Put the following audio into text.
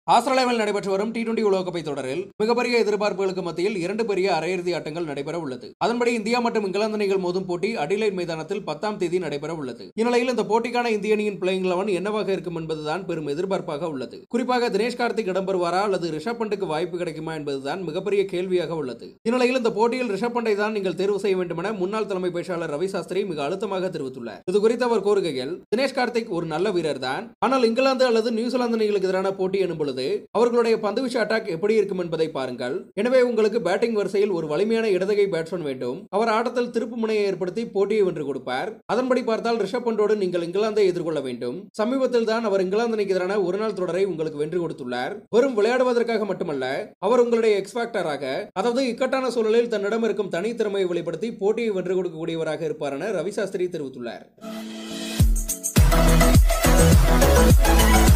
ஆஸ்திரேலியாவில் நடைபெற்று வரும் டி டுவெண்டி உலகக்கோப்பை தொடரில் மிகப்பெரிய எதிர்பார்ப்புகளுக்கு மத்தியில் இரண்டு பெரிய அரையிறுதி ஆட்டங்கள் நடைபெற உள்ளது அதன்படி இந்தியா மற்றும் இங்கிலாந்து அணிகள் மோதும் போட்டி அடிலைட் மைதானத்தில் பத்தாம் தேதி நடைபெற உள்ளது இந்நிலையில் இந்த போட்டிக்கான இந்திய அணியின் பிளேயிங் லெவன் என்னவாக இருக்கும் என்பதுதான் பெரும் எதிர்பார்ப்பாக உள்ளது குறிப்பாக தினேஷ் கார்த்திக் இடம்பெறுவாரா அல்லது ரிஷப் பண்டுக்கு வாய்ப்பு கிடைக்குமா என்பதுதான் மிகப்பெரிய கேள்வியாக உள்ளது இந்நிலையில் இந்த போட்டியில் ரிஷப் பண்டை தான் நீங்கள் தேர்வு செய்ய வேண்டும் என முன்னாள் தலைமை பேச்சாளர் ரவி சாஸ்திரி மிக அழுத்தமாக தெரிவித்துள்ளார் இது குறித்து அவர் கூறுகையில் தினேஷ் கார்த்திக் ஒரு நல்ல வீரர் தான் ஆனால் இங்கிலாந்து அல்லது நியூசிலாந்து அணிகளுக்கு எதிரான போட்டி எனும் பொழுது அவர்களுடைய பந்துவீச்சு அட்டாக் எப்படி இருக்கும் என்பதை பாருங்கள் எனவே உங்களுக்கு பேட்டிங் வரிசையில் ஒரு வலிமையான இடதுகை பேட்ஸ்மேன் வேண்டும் அவர் ஆட்டத்தில் திருப்பு முனையை ஏற்படுத்தி போட்டியை வென்று கொடுப்பார் அதன்படி பார்த்தால் ரிஷப் பண்டோடு நீங்கள் இங்கிலாந்தை எதிர்கொள்ள வேண்டும் சமீபத்தில் தான் அவர் இங்கிலாந்து அணிக்கு எதிரான ஒரு நாள் தொடரை உங்களுக்கு வென்று கொடுத்துள்ளார் வெறும் விளையாடுவதற்காக மட்டுமல்ல அவர் உங்களுடைய எக்ஸ்பேக்டராக அதாவது இக்கட்டான சூழலில் தன்னிடம் இருக்கும் தனித்திறமையை வெளிப்படுத்தி போட்டியை வென்று கொடுக்கக்கூடியவராக இருப்பார் என ரவி சாஸ்திரி தெரிவித்துள்ளார்